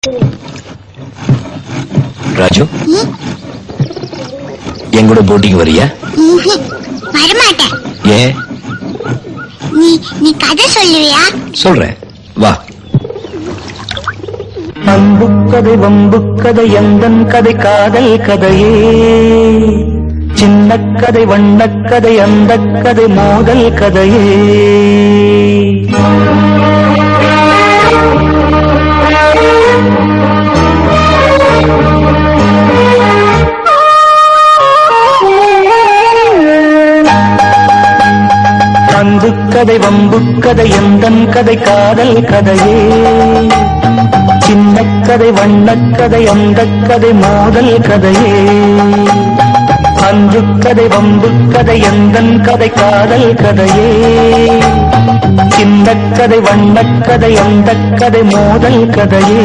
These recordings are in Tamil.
ராஜு என் கூட போட்டிக்கு வரியா ம்ஹும். வரமாட்டேன் ஏன் நீ நீ கதை சொல்லுவியா சொல்றேன் வா அன்புக்கதை வம்புக்கதை எந்தன் கதை காதல் கதையே சின்ன கதை வண்ணக்கதை அந்த கதை மோதல் கதையே அன்புக்கதை வம்புக்கதை எந்தன் கதை காதல் கதையே சின்ன கதை வண்ணக்கதை அந்த கதை மோதல் கதையே அன்பு கதை வம்பு கதை எந்தன் கதை காதல் கதையே சின்ன கதை வண்ணக்கதை அந்த கதை மோதல் கதையே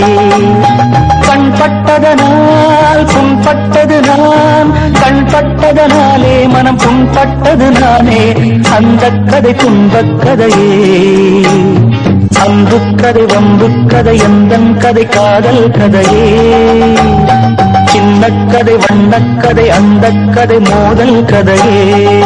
கண்பட்டதனால் புண்பட்டது நான் கண்பட்டதனாலே மனம் புண்பட்டது நானே அந்த கதை துன்பக் கதையே அன்பு கதை வம்பு கதை எந்தன் கதை காதல் கதையே சின்ன கதை வண்ணக்கதை அந்த கதை மோதல் கதையே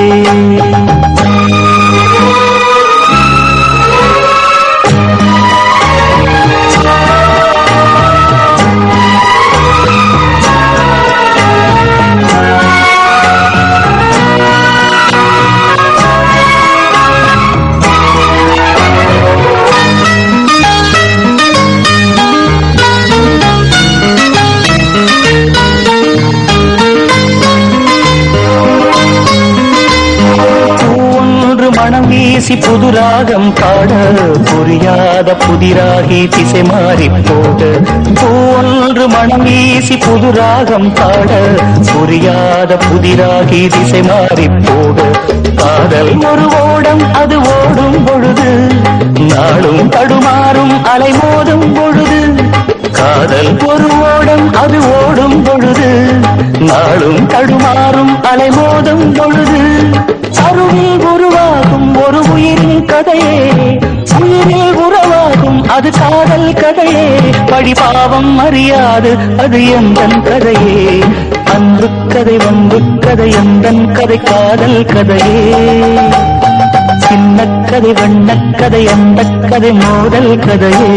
ஒன்று மனம் வீசி புது ராகம் பாட புரியாத புதிராகி திசை மாறி போட ஒன்று மனம் வீசி புது ராகம் பாட புரியாத புதிராகி திசை மாறி போட காதல் ஒரு ஓடம் அது ஓடும் பொழுது நாளும் தடுமாறும் அலை மோதும் பொழுது காதல் ஒரு ஓடம் அது ஓடும் பொழுது நாளும் தடுமாறும் அலை மோதும் பொழுது அருவில் உருவாகும் ஒரு உயிரின் கதையே உயிரில் உறவாகும் அது காதல் கதையே படி பாவம் அறியாது அது எந்தன் கதையே அன்பு கதை வம்பு கதை எந்தன் கதை காதல் கதையே சின்ன கதை வண்ணக்கதை அந்த கதை மோதல் கதையே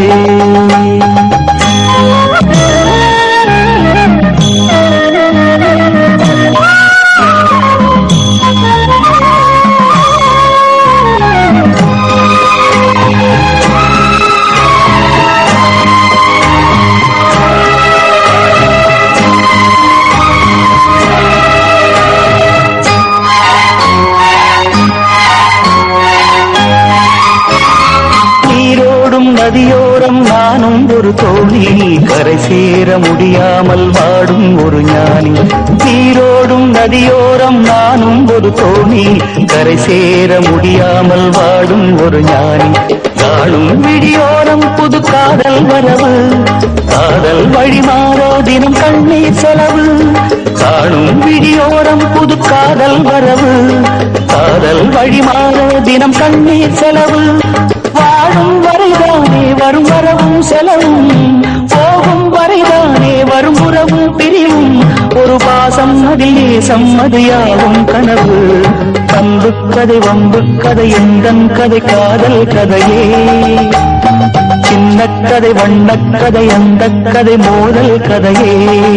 நீரோடும் நதியோரம் நானும் ஒரு தோணி கரை சேர முடியாமல் வாடும் ஒரு ஞானி நீரோடும் நதியோரம் நானும் ஒரு தோணி கரை சேர முடியாமல் வாடும் ஒரு ஞானி காணும் விடியோரம் புது காதல் வரவு காதல் வழிமாறோ தினம் கண்ணீர் செலவு காணும் விடியோரம் புது காதல் வரவு காதல் வழிமாறோ தினம் கண்ணீர் செலவு வாழும் வரைதானே வரும் வரவும் செலவும் போகும் வரைதானே வரும் உறவும் பிரிவும் ஒரு பாசம் அதில் நேசம் அது யாவும் கனவு அன்பு கதை வம்பு கதை எந்தன் கதை காதல் கதையே சின்ன கதை வண்ணக்கதை அந்த கதை மோதல் கதையே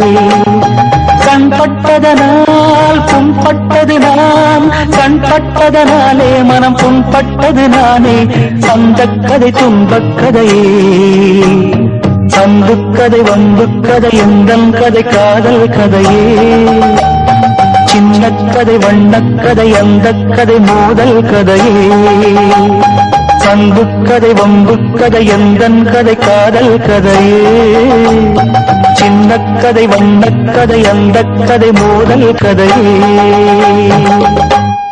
கண்பட்டதனால் புண்பட்டது நான் கண்பட்டதனாலே மனம் புண்பட்டது நானே அந்த கதை துன்பக் கதையே அன்பு கதை வம்பு கதை எந்தன் கதை காதல் கதையே சின்ன கதை வண்ணக்கதை அந்த கதை மோதல் கதையே அன்பு கதை வம்பு கதை எந்தன் கதை காதல் கதையே சின்ன கதை வண்ணக்கதை அந்த கதை மோதல் கதையே